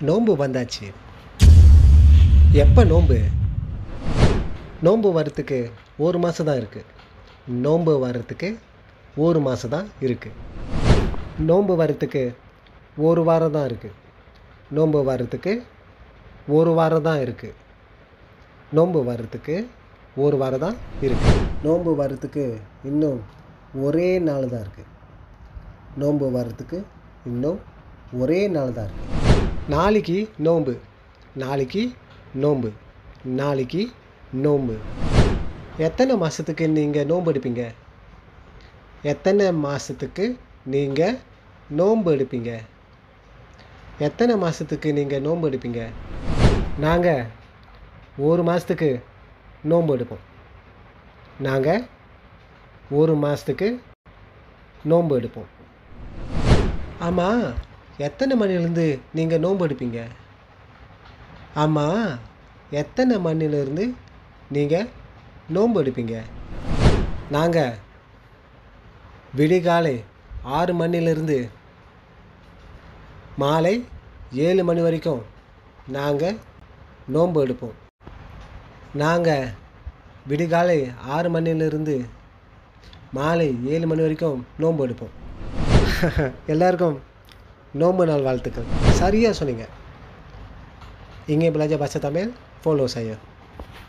நோன்பு வந்தாச்சு எப்போ நோன்பு நோன்பு வரத்துக்கு ஒரு மாதம் தான் இருக்குது நோன்பு வர்றதுக்கு ஒரு மாதம் தான் இருக்குது நோன்பு வரத்துக்கு ஒரு வாரம் தான் இருக்குது நோன்பு வர்றதுக்கு ஒரு வாரம் தான் இருக்குது நோன்பு வர்றதுக்கு ஒரு வாரம் தான் இருக்குது நோன்பு வர்றதுக்கு இன்னும் ஒரே நாள் தான் இருக்குது நோன்பு வர்றதுக்கு இன்னும் ஒரே நாள் தான் இருக்குது நாளைக்கு நோன்பு நாளைக்கு நோன்பு நாளைக்கு நோன்பு எத்தனை மாதத்துக்கு நீங்கள் நோன்பு எடுப்பீங்க எத்தனை மாதத்துக்கு நீங்கள் நோன்பு எடுப்பீங்க எத்தனை மாதத்துக்கு நீங்கள் நோன்பு எடுப்பீங்க நாங்கள் ஒரு மாதத்துக்கு நோன்பு எடுப்போம் நாங்கள் ஒரு மாதத்துக்கு நோன்பு எடுப்போம் ஆமாம் எத்தனை மணிலேருந்து நீங்கள் நோன்பு எடுப்பீங்க ஆமாம் எத்தனை மணிலேருந்து நீங்கள் நோன்பு எடுப்பீங்க நாங்கள் விடிகாலை ஆறு மணிலேருந்து மாலை ஏழு மணி வரைக்கும் நாங்கள் நோன்பு எடுப்போம் நாங்கள் விடிகாலை ஆறு மணிலேருந்து மாலை ஏழு மணி வரைக்கும் நோன்பு எடுப்போம் எல்லாருக்கும் நோன்பு நாள் வாழ்த்துக்கள் சரியாக சொன்னீங்க இங்கே belajar bahasa Tamil follow saya